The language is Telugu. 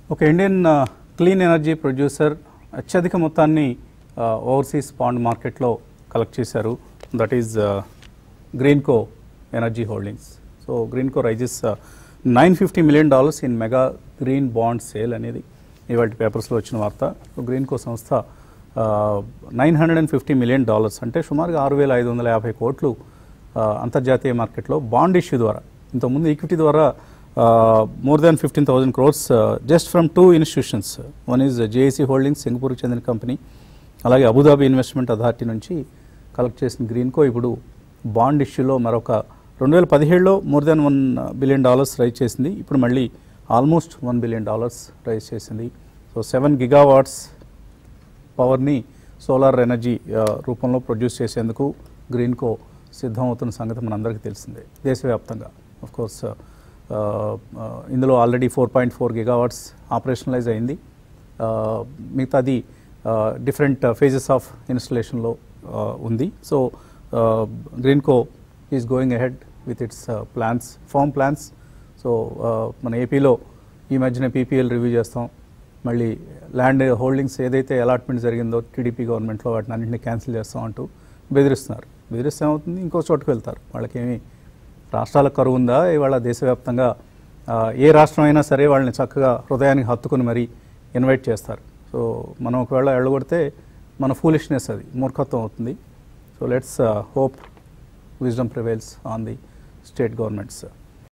ఒక ఇండియన్ క్లీన్ ఎనర్జీ ప్రొడ్యూసర్ అత్యధిక మొత్తాన్ని ఓవర్సీస్ బాండ్ మార్కెట్లో కలెక్ట్ చేశారు that is Greenko energy holdings so Greenko raises nine fifty million dollars in mega green bond sale అనేది ఇవాళ పేపర్స్లో వచ్చిన వార్త సో గ్రీన్కో సంస్థ nine hundred and fifty million dollars అంటే సుమారుగా ఆరు వేల ఐదు వందల యాభై కోట్లు ఆ, అంతర్జాతీయ మార్కెట్లో బాండ్ ఇష్యూ ద్వారా ఇంతకుముందు ఈక్విటీ ద్వారా more than fifteen thousand crores just from two institutions one is GIC holdings సింగపూర్కి చెందిన కంపెనీ అలాగే అబుదాబి ఇన్వెస్ట్మెంట్ అథారిటీ నుంచి కలెక్ట్ చేసిన గ్రీన్కో ఇప్పుడు బాండ్ ఇష్యూలో మరొక రెండు వేల పదిహేడులో more than one billion dollars raise చేసింది ఇప్పుడు మళ్ళీ almost one billion dollars raise చేసింది సో సెవెన్ గిగావాట్స్ పవర్ని సోలార్ ఎనర్జీ ఆ, రూపంలో ప్రొడ్యూస్ చేసేందుకు గ్రీన్కో సిద్ధం అవుతున్న సంగతి మనందరికీ తెలిసిందే దేశవ్యాప్తంగా ఆఫ్ కోర్స్ ఇందులో already four point four gigawatts operationalise అయింది ఆ, మిగతాది డిఫరెంట్ ఫేజెస్ ఆఫ్ ఇన్స్టలేషన్లో ఉంది so Greenko is going ahead with its plans firm plans so మన ఏపీలో ఈ మధ్యన పీపీఎల్ రివ్యూ చేస్తాం మళ్ళీ ల్యాండ్ హోల్డింగ్స్ ఏదైతే అలాట్మెంట్ జరిగిందో టీడీపీ గవర్నమెంట్లో వాటిని అన్నింటినీ క్యాన్సిల్ చేస్తాం అంటూ బెదిరిస్తున్నారు బెదిరిస్తే ఏమవుతుంది ఇంకో చోటుకు వెళ్తారు వాళ్ళకేమి రాష్ట్రాల కరువు ఉందా ఇవాళ దేశవ్యాప్తంగా ఆ, ఏ రాష్ట్రం అయినా సరే వాళ్ళని చక్కగా హృదయానికి హత్తుకుని మరీ ఇన్వైట్ చేస్తారు సో మనం ఒకవేళ ఎళ్ళగొడితే మన ఫూలిష్నెస్ అది మూర్ఖత్వం అవుతుంది so let's hope wisdom prevails on the state governments